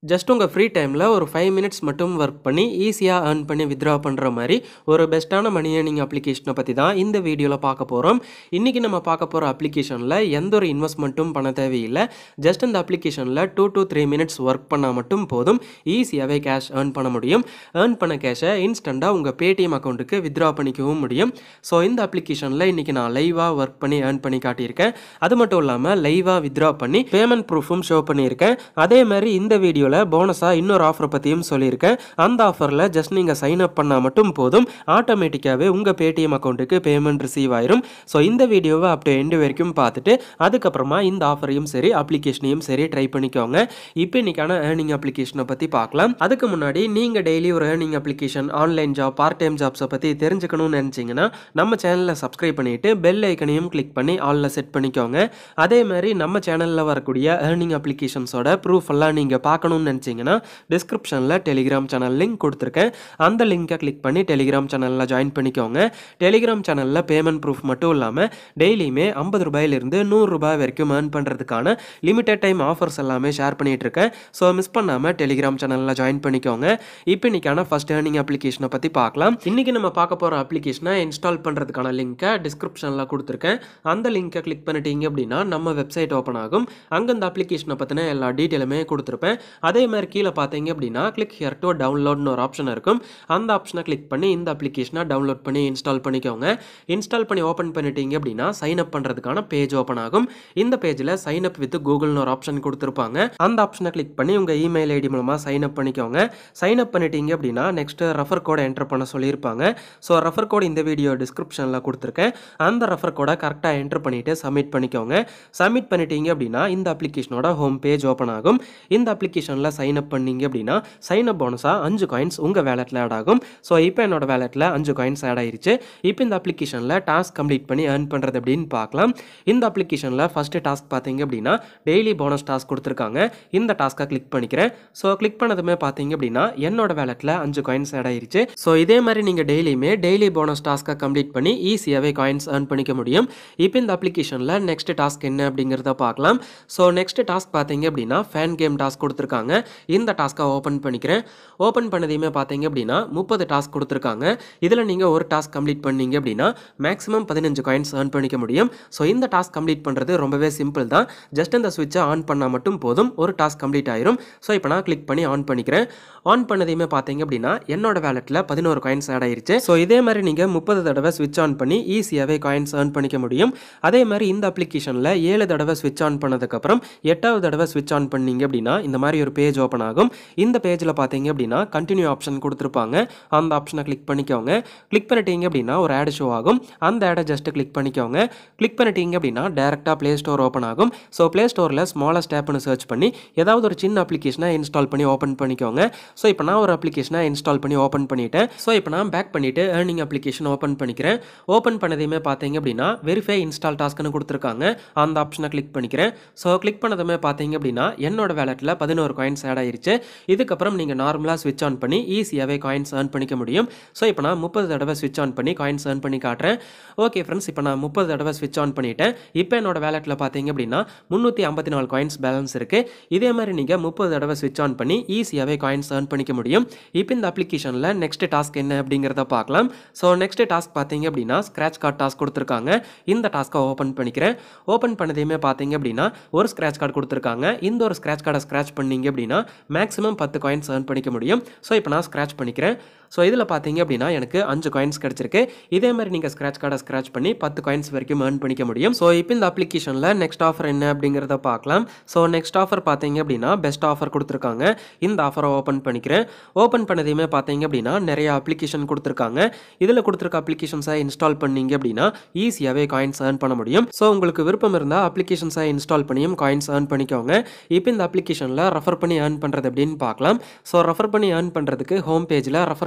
just உங்கள் free டைமில் ஒரு ஃபைவ் மினிட்ஸ் மட்டும் ஒர்க் பண்ணி ஈஸியாக earn பண்ணி வித்ட்ரா பண்ணுற மாதிரி ஒரு பெஸ்ட்டான மணி ஏர்னிங் அப்ளிகேஷனை பற்றி தான் இந்த வீடியோவில் பார்க்க போகிறோம் இன்றைக்கி நம்ம பார்க்க போகிற அப்ளிகேஷனில் எந்த ஒரு இன்வெஸ்ட்மெண்ட்டும் பண்ண தேவையில்லை ஜஸ்ட் இந்த அப்ளிகேஷனில் two to three minutes work பண்ணால் மட்டும் போதும் ஈஸியாகவே கேஷ் earn பண்ண முடியும் earn பண்ண கேஷை இன்ஸ்டண்ட்டாக உங்கள் பேடிஎம் அக்கௌண்ட்டுக்கு வித்ட்ரா பண்ணிக்கவும் முடியும் ஸோ இந்த அப்ளிகேஷனில் இன்றைக்கி நான் லைவாக ஒர்க் பண்ணி earn பண்ணி காட்டியிருக்கேன் அது மட்டும் இல்லாமல் லைவாக வித்ட்ரா பண்ணி பேமெண்ட் ப்ரூஃபும் ஷோ பண்ணியிருக்கேன் அதே மாதிரி இந்த வீடியோவில் போனஸாக இன்னொரு ஆஃபர் பற்றியும் சொல்லியிருக்கேன் அந்த ஆஃபரில் ஜஸ்ட் நீங்கள் சைன் அப் பண்ணால் மட்டும் போதும் ஆட்டோமேட்டிக்காகவே உங்கள் பேடிஎம் அக்கௌண்ட்டுக்கு பேமெண்ட் ரிசீவ் ஆயிரும் ஸோ இந்த வீடியோவை அப் டு எண்டு வரைக்கும் பார்த்துட்டு அதுக்கப்புறமா இந்த ஆஃபரையும் சரி அப்ளிகேஷனையும் சரி ட்ரை பண்ணிக்கோங்க இப்போ இன்னைக்கான ஏர்னிங் அப்ளிகேஷனை பற்றி பார்க்கலாம் அதுக்கு முன்னாடி நீங்கள் டெய்லி ஒரு earning application online job part time ஜாப்ஸை பற்றி தெரிஞ்சுக்கணும்னு நினச்சிங்கன்னா நம்ம சேனலை சப்ஸ்கிரைப் பண்ணிவிட்டு பெல் ஐக்கனையும் கிளிக் பண்ணி ஆலில் செட் பண்ணிக்கோங்க அதே மாதிரி நம்ம சேனலில் வரக்கூடிய ஏர்னிங் அப்ளிகேஷன்ஸோட ப்ரூஃப் எல்லாம் நீங்கள் பார்க்கணும்னு நினச்சிங்கன்னா டிஸ்கிரிப்ஷனில் டெலிகிராம் சேனல் லிங்க் கொடுத்துருக்கேன் அந்த லிங்கை கிளிக் பண்ணி டெலிகிராம் சேனலில் ஜாயின் பண்ணிக்கோங்க டெலிகிராம் சேனலில் பேமெண்ட் ப்ரூஃப் மட்டும் இல்லாமல் டெய்லியுமே ஐம்பது ரூபாயிலிருந்து நூறு ரூபாய் வரைக்கும் ஏர்ன் பண்ணுறதுக்கான லிமிடெட் டைம் ஆஃபர்ஸ் எல்லாமே ஷேர் பண்ணிட்டு இருக்கேன் ஸோ மிஸ் பண்ணாமல் டெலிகிராம் சேனலில் ஜாயின் பண்ணிக்கோங்க இப்போ இன்னைக்கான ஃபர்ஸ்ட் ஏர்னிங் அப்ளிகேஷனை பற்றி பார்க்கலாம் இன்றைக்கி நம்ம பார்க்க போகிற அப்ளிகேஷனை இன்ஸ்டால் பண்ணுறதுக்கான லிங்க்கை டிஸ்கிரிப்ஷனில் கொடுத்துருக்கேன் அந்த லிங்கை கிளிக் பண்ணிட்டீங்க அப்படின்னா நம்ம வெப்சைட் ஓப்பன் ஆகும் அங்கே இந்த அப்ளிகேஷனை பற்றின எல்லா டீட்டெயிலுமே கொடுத்துருப்பேன் அதே மாதிரி கீழே பார்த்தீங்க அப்படின்னா கிளிக் ஹியர் டு டவுன்லோட்னு ஒரு ஆப்ஷன் இருக்கும் அந்த ஆப்ஷனை கிளிக் பண்ணி இந்த அப்ளிகேஷனை டவுன்லோட் பண்ணி இன்ஸ்டால் பண்ணிக்கோங்க இன்ஸ்டால் பண்ணி ஓப்பன் பண்ணிட்டீங்க அப்படின்னா சைன் அப் பண்ணுறதுக்கான பேஜ் ஓப்பன் ஆகும் இந்த பேஜில் சைன் அப் வித் கூகுள்னு ஒரு ஆப்ஷன் கொடுத்துருப்பாங்க அந்த ஆப்ஷனை கிளிக் பண்ணி உங்கள் இமெயில் ஐடி மூலமாக சைன் அப் பண்ணிக்கோங்க சைன் அப் பண்ணிட்டீங்க அப்படின்னா நெக்ஸ்ட் ரெஃபர் கோடை என்டர் பண்ண சொல்லியிருப்பாங்க ஸோ ரெஃபர் கோட் இந்த வீடியோ டிஸ்கிரிப்ஷனில் கொடுத்துருக்கேன் அந்த ரெஃபர் கோடை கரெக்டாக என்டர் பண்ணிவிட்டு சப்மிட் பண்ணிக்கோங்க சப்மிட் பண்ணிட்டீங்க அப்படின்னா இந்த அப்ளிகேஷனோட ஹோம் பேஜ் ஓப்பன் ஆகும் இந்த அப்ளிகேஷனில் சைன் அப் பண்ணீங்க அப்படின்னா சைன் அப் போனஸாக அஞ்சு காயின்ஸ் உங்கள் வேலெட்டில் ஆட் ஆகும் ஸோ இப்போ என்னோட வேலெட்டில் அஞ்சு காயின்ஸ் ஆட் ஆயிருச்சு இப்போ இந்த அப்ளிகேஷனில் டாஸ்க் கம்ப்ளீட் பண்ணி earn பண்ணுறது அப்படின்னு பார்க்கலாம் இந்த அப்ளிகேஷனில் ஃபஸ்ட்டு டாஸ்க் பார்த்தீங்க அப்படின்னா டெய்லி போனஸ் டாஸ்க் கொடுத்துருக்காங்க இந்த டாஸ்க்கை கிளிக் பண்ணிக்கிறேன் ஸோ கிளிக் பண்ணதுமே பார்த்தீங்க அப்படின்னா என்னோட வேலெட்டில் அஞ்சு காயின்ஸ் ஆட் ஆயிருச்சு ஸோ இதே மாதிரி நீங்கள் டெய்லியுமே டெய்லி போனஸ் டாஸ்க்கை கம்ப்ளீட் பண்ணி ஈஸியாகவே காயின்ஸ் earn பண்ணிக்க முடியும் இப்போ இந்த அப்ளிகேஷனில் நெக்ஸ்ட் டாஸ்க் என்ன அப்படிங்கிறத பார்க்கலாம் ஸோ நெக்ஸ்ட் டாஸ்க் பார்த்தீங்க அப்படின்னா ஃபேன் கேம் டாஸ்க் கொடுத்துருக்காங்க இந்த டாஸ்க்கை ஓப்பன் பண்ணிக்கிறேன் ஓப்பன் பண்ணதையுமே பார்த்தீங்க அப்படின்னா முப்பது டாஸ்க் கொடுத்துருக்காங்க இதில் நீங்கள் ஒரு டாஸ்க் கம்ப்ளீட் பண்ணீங்க அப்படின்னா மேக்ஸிமம் பதினஞ்சு காயின்ஸ் earn பண்ணிக்க முடியும் ஸோ இந்த டாஸ்க் கம்ப்ளீட் பண்ணுறது ரொம்பவே சிம்பிள் தான் ஜஸ்ட் இந்த ஸ்விட்சை ஆன் பண்ணால் மட்டும் போதும் ஒரு டாஸ்க் கம்ப்ளீட் ஆயிரும் ஸோ இப்போ நான் கிளிக் பண்ணி ஆன் பண்ணிக்கிறேன் ஆன் பண்ணதையுமே பார்த்தீங்க அப்படின்னா என்னோட வேலெட்டில் பதினோரு காயின்ஸ் ஆட் ஆயிருச்சு ஸோ இதே மாதிரி நீங்கள் முப்பது தடவை ஸ்விட்ச் ஆன் பண்ணி ஈஸியாகவே காயின்ஸ் earn பண்ணிக்க முடியும் அதே மாதிரி இந்த அப்ளிகேஷனில் ஏழு தடவை ஸ்விட்ச் ஆன் பண்ணதுக்கப்புறம் எட்டாவது தடவை ஸ்விட்ச் ஆன் பண்ணீங்க அப்படின்னா இந்த மாதிரி ஒரு பேஜ் ஓப்பன் ஆகும் இந்த பேஜில் பார்த்தீங்க அப்படின்னா கண்டினியூ ஆப்ஷன் கொடுத்துருப்பாங்க அந்த ஆப்ஷனை கிளிக் பண்ணிக்கோங்க கிளிக் பண்ணிட்டீங்க அப்படின்னா ஒரு ஆட் ஷோ ஆகும் அந்த ஆடை ஜஸ்ட் கிளிக் பண்ணிக்கோங்க கிளிக் பண்ணிட்டீங்க அப்படின்னா டேரெக்டாக ப்ளே ஸ்டோர் ஓப்பன் ஆகும் ஸோ ப்ளே ஸ்டோரில் ஸ்மாலஸ்ட் ஆப்னு சர்ச் பண்ணி ஏதாவது ஒரு சின்ன அப்ளிகேஷனை இன்ஸ்டால் பண்ணி ஓப்பன் பண்ணிக்கோங்க ஸோ இப்போ நான் ஒரு அப்ளிகேஷனை இன்ஸ்டால் பண்ணி ஓப்பன் பண்ணிட்டேன் ஸோ இப்போ நான் பேக் பண்ணிவிட்டு ஏர்னிங் அப்ளிகேஷன் ஓப்பன் பண்ணிக்கிறேன் ஓப்பன் பண்ணதையுமே பார்த்தீங்க அப்படின்னா வெரிஃபை இன்ஸ்டால் டாஸ்க்னு கொடுத்துருக்காங்க அந்த ஆப்ஷனை கிளிக் பண்ணிக்கிறேன் ஸோ கிளிக் பண்ணதுமே பார்த்தீங்க அப்படின்னா என்னோட வேலெட்டில் பதினோரு காயின்ஸ் ஆட் ஆயிருச்சு இதுக்கப்புறம் நீங்கள் நார்மலாக ஸ்விட்ச் ஆன் பண்ணி ஈஸியாகவே காயின்ஸ் earn பண்ணிக்க முடியும் ஸோ இப்போ நான் முப்பது தடவை ஸ்விட்ச் ஆன் பண்ணி காயின்ஸ் earn பண்ணி காட்டுறேன் ஓகே ஃப்ரெண்ட்ஸ் இப்போ நான் முப்பது தடவை ஸ்விட்ச் ஆன் பண்ணிட்டேன் இப்போ என்னோட வேலெட்டில் பார்த்தீங்க அப்படின்னா முந்நூற்றி ஐம்பத்தி நாலு காயின்ஸ் பேலன்ஸ் இருக்குது இதே மாதிரி நீங்கள் முப்பது தடவை ஸ்விட்ச் ஆன் பண்ணி ஈஸியாகவே காயின்ஸ் earn பண்ணிக்க முடியும் இப்போ இந்த அப்ளிகேஷனில் நெக்ஸ்ட் டாஸ்க் என்ன அப்படிங்கிறத பார்க்கலாம் ஸோ நெக்ஸ்ட் டாஸ்க் பார்த்தீங்க அப்படின்னா ஸ்க்ராட்ச் கார்டு டாஸ்க் கொடுத்துருக்காங்க இந்த டாஸ்க்கை ஓப்பன் பண்ணிக்கிறேன் ஓப்பன் பண்ணதையுமே பார்த்தீங்க அப்படின்னா ஒரு ஸ்க்ராட்ச் கார்டு கொடுத்துருக்காங்க இந்த ஒரு ஸ்க்ராட்ச் கார்டை ஸ்க்ராட்ச் பண்ணீங்க அப்படின்னா மேக்ஸிமம் பத்து காயின்ஸ் earn பண்ணிக்க முடியும் ஸோ இப்போ நான் ஸ்க்ராட்ச் பண்ணிக்கிறேன் ஸோ இதில் பார்த்தீங்க அப்படின்னா எனக்கு அஞ்சு காயின்ஸ் கிடச்சிருக்கு இதே மாதிரி நீங்கள் ஸ்க்ராட்ச் கார்டை ஸ்க்ராட்ச் பண்ணி பத்து காயின்ஸ் வரைக்கும் earn பண்ணிக்க முடியும் ஸோ இப்போ இந்த அப்ளிகேஷனில் நெக்ஸ்ட் ஆஃபர் என்ன அப்படிங்கிறத பார்க்கலாம் ஸோ நெக்ஸ்ட் ஆஃபர் பார்த்தீங்க அப்படின்னா பெஸ்ட் ஆஃபர் கொடுத்துருக்காங்க இந்த ஆஃபரை ஓப்பன் பண்ணிக்கிறேன் ஓப்பன் பண்ணதையுமே பார்த்தீங்க அப்படின்னா நிறைய அப்ளிகேஷன் கொடுத்துருக்காங்க இதில் கொடுத்துருக்க அப்ளிகேஷன்ஸை இன்ஸ்டால் பண்ணீங்க அப்படின்னா ஈஸியாகவே காயின்ஸ் earn பண்ண முடியும் ஸோ உங்களுக்கு விருப்பம் இருந்தால் அப்ளிகேஷன்ஸை இன்ஸ்டால் பண்ணியும் காயின்ஸ் earn பண்ணிக்கோங்க இப்போ இந்த அப்ளிகேஷனில் ரெஃபர் பண்ணி earn பண்ணுறது அப்படின்னு பார்க்கலாம் ஸோ ரெஃபர் பண்ணி earn பண்ணுறதுக்கு ஹோம் பேஜில் ரெஃபரன்ஸ்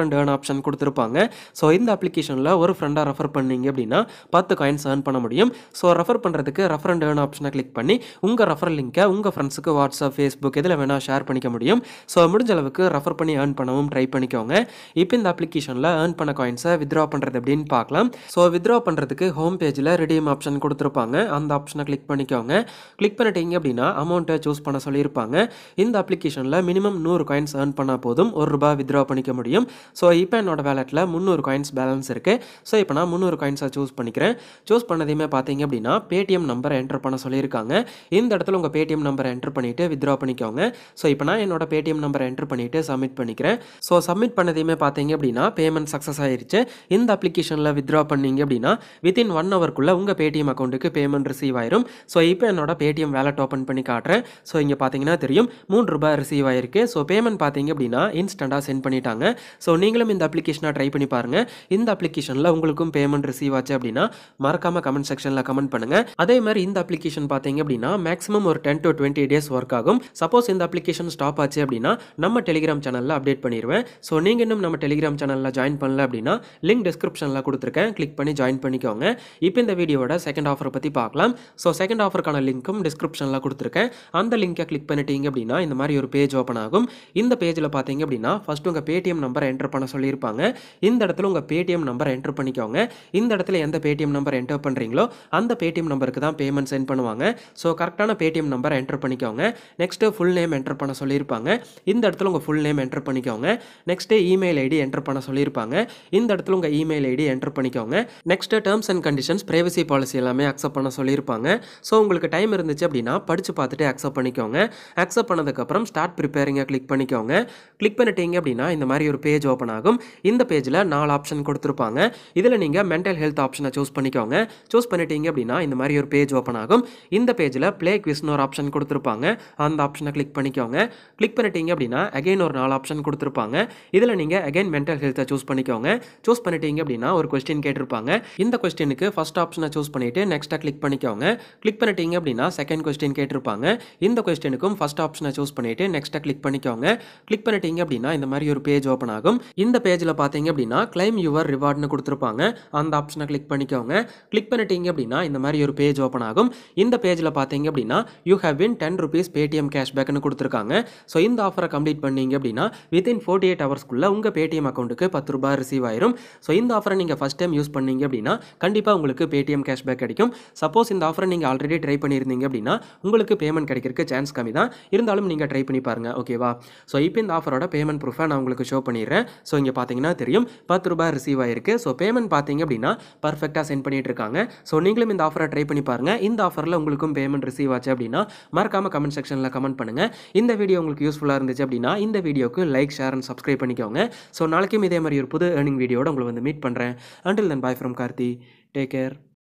அண்ட் ஏர்ன் ஆப்ஷன் கொடுத்துருப்பாங்க ஸோ இந்த அப்ளிகேஷனில் ஒரு ஃப்ரெண்டாக ரெஃபர் பண்ணீங்க அப்படின்னா பத்து காயின்ஸ் ஏர்ன் பண்ண முடியும் ஸோ ரெஃபர் பண்ணுறதுக்கு ரெஃபர் அண்ட் ஏர்ன் ஆப்ஷனை கிளிக் பண்ணி உங்கள் ரெஃபர் லிங்கை உங்கள் ஃப்ரெண்ட்ஸுக்கு வாட்ஸ்அப் ஃபேஸ்புக் இதில் வேணால் ஷேர் பண்ணிக்க முடியும் ஸோ முடிஞ்ச அளவுக்கு ரெஃபர் பண்ணி ஏர்ன் பண்ணவும் ட்ரை பண்ணிக்கோங்க இப்போ இந்த அப்ளிகேஷனில் ஏர்ன் பண்ண காயின்ஸை வித்ரா பண்ணுறது எப்படின்னு பார்க்கலாம் ஸோ வித்ரா பண்ணுறதுக்கு ஹோம் பேஜில் ரெடீம் ஆப்ஷன் கொடுத்துருப்பாங்க அந்த ஆப்ஷனை கிளிக் பண்ணிக்கோங்க கிளிக் பண்ணிட்டீங்க அப்படின்னா அமௌண்ட்டை சூஸ் பண்ண சொல்லியிருப்பாங்க இந்த அப்ளிகேஷனில் மினிமம் நூறு காயின்ஸ் ஏர்ன் பண்ணால் போதும் ஒரு ரூபாய் வித்ரா பண்ணிக்க முடியும் ஸோ இப்போ என்னோட வேலெட்டில் முந்நூறு காயின்ஸ் பேலன்ஸ் இருக்குது ஸோ இப்போ நான் முந்நூறு காயின்ஸை சூஸ் பண்ணிக்கிறேன் சூஸ் பண்ணதையுமே பார்த்தீங்க அப்படின்னா பேடிஎம் நம்பரை என்டர் பண்ண சொல்லியிருக்காங்க இந்த இடத்துல உங்கள் பேடிஎம் நம்பரை என்டர் பண்ணிவிட்டு வித்ரா பண்ணிக்கோங்க ஸோ இப்போ நான் என்னோட பேடிஎம் நம்பரை என்டர் பண்ணிவிட்டு சப்மிட் பண்ணிக்கிறேன் ஸோ சப்மிட் பண்ணதையுமே பார்த்தீங்க அப்படின்னா பேமெண்ட் சக்ஸஸ் ஆயிருச்சு இந்த அப்ளிகேஷனில் வித்ரா பண்ணீங்க அப்படின்னா வித்தின் ஒன் ஹவர்க்குள்ளே உங்கள் பேடிஎம் அக்கௌண்ட்டுக்கு பேமெண்ட் ரிசீவ் ஆயிரும் ஸோ இப்போ என்னோட பேடிஎம் வேலட் ஓப்பன் பண்ணி காட்டுறேன் ஸோ இங்கே பார்த்தீங்கன்னா தெரியும் மூணு ரூபாய் ரிசீவ் ஆயிருக்கு ஸோ பேமெண்ட் பார்த்தீங்க அப்படின்னா இன்ஸ்டண்ட்டாக சென்ட் பண்ணிட்டாங்க ஸோ நீங்களும் இந்த அப்ளிகேஷனை ட்ரை பண்ணி பாருங்கள் இந்த அப்ளிகேஷனில் உங்களுக்கும் பேமெண்ட் ரிசீவ் ஆச்சு அப்படின்னா மறக்காம கமெண்ட் செக்ஷனில் கமெண்ட் பண்ணுங்கள் அதே மாதிரி இந்த அப்ளிகேஷன் பார்த்தீங்க அப்படின்னா மேக்ஸிமம் ஒரு ten to twenty days work ஆகும் சப்போஸ் இந்த அப்ளிகேஷன் ஸ்டாப் ஆச்சு அப்படின்னா நம்ம டெலிகிராம் சேனலில் அப்டேட் பண்ணிடுவேன் ஸோ நீங்கள் இன்னும் நம்ம டெலிகிராம் சேனலில் ஜாயின் பண்ணல அப்படின்னா லிங்க் டிஸ்கிரிப்ஷனில் கொடுத்துருக்கேன் கிளிக் பண்ணி ஜாயின் பண்ணிக்கோங்க இப்போ இந்த வீடியோவோட செகண்ட் ஆஃபரை பற்றி பார்க்கலாம் ஸோ செகண்ட் ஆஃபருக்கான லிங்க்கும் டிஸ்கிரிப்ஷனில் கொடுத்துருக்கேன் அந்த லிங்கை கிளிக் பண்ணிட்டீங்க அப்படின்னா இந்த மாதிரி ஒரு பேஜ் ஓப்பன் ஆகும் இந்த பேஜில் பார்த்தீங்க அப்படின்னா ஃபர்ஸ்ட் உங்கள் பேடிஎம் நம்பரை என்டர் பண்ண சொல்லியிருப்பாங்க இந்த இடத்துல உங்கள் பேடிஎம் நம்பரை என்டர் பண்ணிக்கோங்க இந்த இடத்துல எந்த பேடிஎம் நம்பர் என்டர் பண்ணுறீங்களோ அந்த பேடிஎம் நம்பருக்கு தான் பேமெண்ட் சென்ட் பண்ணுவாங்க ஸோ கரெக்டான பேடிஎம் நம்பரை என்டர் பண்ணிக்கோங்க நெக்ஸ்ட்டு ஃபுல் நேம் என்டர் பண்ண சொல்லியிருப்பாங்க இந்த இடத்துல உங்கள் ஃபுல் நேம் என்டர் பண்ணிக்கோங்க நெக்ஸ்ட்டு இமெயில் ஐடி என்டர் பண்ண சொல்லியிருப்பாங்க இந்த இடத்துல உங்கள் இமெயில் ஐடி என்டர் பண்ணிக்கோங்க next terms and conditions privacy policy எல்லாமே அக்செப்ட் பண்ண சொல்லியிருப்பாங்க ஸோ உங்களுக்கு டைம் இருந்துச்சு அப்படின்னா படித்து பார்த்துட்டு அக்செப்ட் பண்ணிக்கோங்க அக்செப்ட் பண்ணதுக்கப்புறம் ஸ்டார்ட் ப்ரிப்பேரிங்கை கிளிக் பண்ணிக்கோங்க கிளிக் பண்ணிட்டீங்க அப்படின்னா இந்த மாதிரி ஒரு பேஜ் ஓப்பன் ஆகும் இந்த பேஜில் நாலு ஆப்ஷன் கொடுத்துருப்பாங்க இதில் நீங்கள் மென்டல் ஹெல்த் ஆப்ஷனை சூஸ் பண்ணிக்கோங்க சூஸ் பண்ணிட்டீங்க அப்படின்னா இந்த மாதிரி ஒரு பேஜ் ஓப்பன் ஆகும் இந்த பேஜில் ப்ளே குவிஸ்னு ஒரு ஆப்ஷன் கொடுத்துருப்பாங்க அந்த ஆப்ஷனை கிளிக் பண்ணிக்கோங்க கிளிக் பண்ணிட்டீங்க அப்படின்னா அகைன் ஒரு நாலு ஆப்ஷன் கொடுத்துருப்பாங்க இதில் நீங்கள் அகைன் மென்டல் ஹெல்த்தை சூஸ் பண்ணிக்கோங்க சூஸ் பண்ணிட்டீங்க அப்படின்னா ஒரு கொஸ்டின் கேட்டிருப்பாங்க இந்த கொஸ்டினுக்கு ஃபர்ஸ்ட் ஆப்ஷனை சூஸ் பண்ணிவிட்டு நெக்ஸ்ட்டாக கிளிக் பண்ணிக்கோங்க கிளிக் பண்ணிட்டீங்க அப்படின்னா செகண்ட் கொஸ்டின் கேட்டிருப்பாங்க இந்த கொஸ்டினுக்கும் ஃபர்ஸ்ட் ஆப்ஷனை சூஸ் பண்ணிவிட்டு நெக்ஸ்ட்டாக கிளிக் பண்ணிக்கோங்க கிளிக் பண்ணிட்டீங்க அப்படின்னா இந்த மாதிரி ஒரு பேஜ் ஓப்பன் ஆகும் இந்த பேஜில் பார்த்தீங்க அப்படின்னா கிளைம் யுவர் ரிவார்ட்னு கொடுத்துருப்பாங்க அந்த ஆப்ஷனை கிளிக் பண்ணிக்கோங்க கிளிக் பண்ணிட்டீங்க அப்படின்னா இந்த மாதிரி ஒரு பேஜ் ஓப்பன் ஆகும் இந்த பேஜில் பார்த்தீங்க அப்படின்னா you have win ten rupees Paytm கேஷ்பேக்னு கொடுத்துருக்காங்க ஸோ இந்த ஆஃபரை கம்ப்ளீட் பண்ணீங்க அப்படின்னா வித்தின் ஃபோர்ட்டி எயிட் ஹவர்ஸ்க்குள்ளே உங்கள் பேடிஎம் அக்கௌண்ட்டுக்கு பத்து ரூபாய் ரிசீவ் ஆயிரும் ஸோ இந்த ஆஃபரை நீங்கள் ஃபஸ்ட் டைம் யூஸ் பண்ணீங்க அப்படின்னா கண்டிப்பாக உங்களுக்கு பேடிஎம் கேஷ்பேக் கிடைக்கும் சப்போஸ் இந்த ஆஃபரை நீங்கள் ஆல்ரெடி ட்ரை பண்ணியிருந்தீங்க அப்படின்னா உங்களுக்கு பேமெண்ட் கிடைக்கிறதுக்கு சான்ஸ் கம்மி தான் இருந்தாலும் நீங்கள் ட்ரை பண்ணி பாருங்கள் ஓகேவா ஸோ இப்போ இந்த ஆஃபரோட பேமெண்ட் ப்ரூஃபை நான் உங்களுக்கு ஷோ பண்ணிடுறேன் ஸோ இங்கே பார்த்தீங்கன்னா தெரியும் பத்து ரூபாய் ரிசீவ் ஆயிருக்கு ஸோ பேமெண்ட் பார்த்தீங்க அப்படின்னா பர்ஃபெக்டாக சென்ட் பண்ணிட்டு இருக்காங்க ஸோ நீங்களும் இந்த ஆஃபரை ட்ரை பண்ணி பாருங்கள் இந்த ஆஃபரில் உங்களுக்கும் பேமெண்ட் ரிசீவ் ஆச்சு அப்படின்னா மறக்காம கமெண்ட் செக்ஷனில் கமெண்ட் பண்ணுங்கள் இந்த வீடியோ உங்களுக்கு யூஸ்ஃபுல்லாக இருந்துச்சு அப்படின்னா இந்த வீடியோக்கு லைக் ஷேர் அண்ட் சப்ஸ்கிரைப் பண்ணிக்கோங்க ஸோ நாளைக்கும் இதே மாதிரி ஒரு புது ஏர்னிங் வீடியோட உங்களை வந்து மீட் பண்ணுறேன் until then bye from Karthi take care